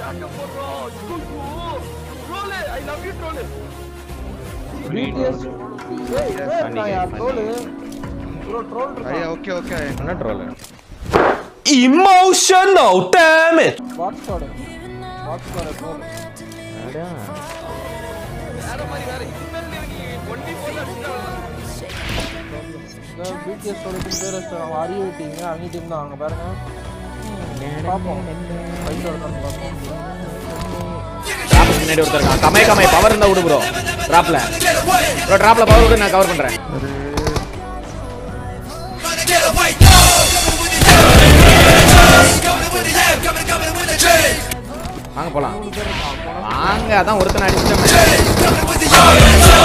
BTS ஏய் ஏய் நான் யார் ட்ரோல் ப்ரோ ட்ரோல் ஐயா ஓகே ஓகே என்ன troll Emotional, damn it! Watch squad watch squad troll BTS டோலுக்கு பேர் வச்சு அவங்க அரிய விட்டீங்க அவங்க டீம் தான் அவங்க பாருங்க பார்ப்போம் ஃபைட் ஒருத்தர் பார்ப்போம் டிராப் முன்னாடி ஒருத்தர் இருக்கான் கமை கமை பவர் இருந்தா விடு ப்ரோ டிராப்ல ப்ரோ டிராப்ல பவர் விடு நான் கவர் பண்றேன் வாங்க போலாம் வாங்க அதான் ஒருத்தனை அடிச்சிட்டோம்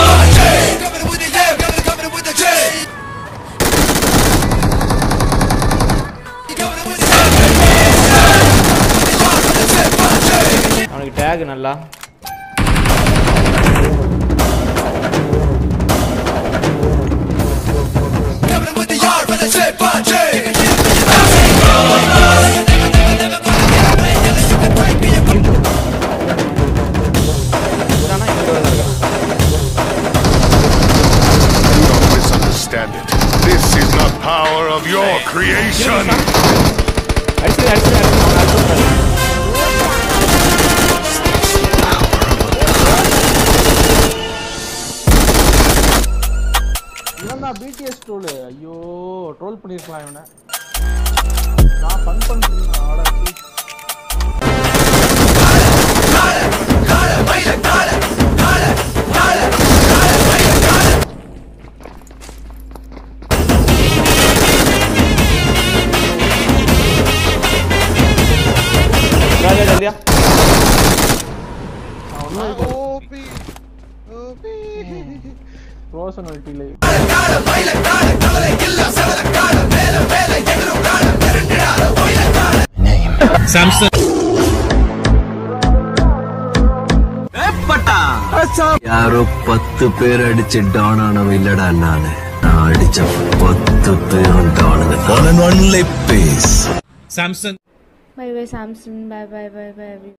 அவனுக்கு டேக் நல்லா இவரானா இங்க ஒரு இருக்கான். Don't misunderstand it. This is not power of your creation. அடிச்சிரு அடிச்சிரு அடிச்சிரு அவனை அடிச்சிரு இவன் தான் பிடிஎஸ் ட்ரோல் ஐயோ ட்ரோல் பண்ணிருக்கலாம் இவனை நான் ஃபன் பண்ணிருக்கேன் ஆட ராஜா ஜல்தியா ஓபி ஓபி ரோசன் அல்ட்டில யாரோ பத்து பேர் அடிச்சு டான் ஆனவன் இல்லடா நானு நான் அடிச்ச பத்து பேரும் டானுங்க ஒன்லி பேஸ் Bye bye Samsung. Bye bye bye bye.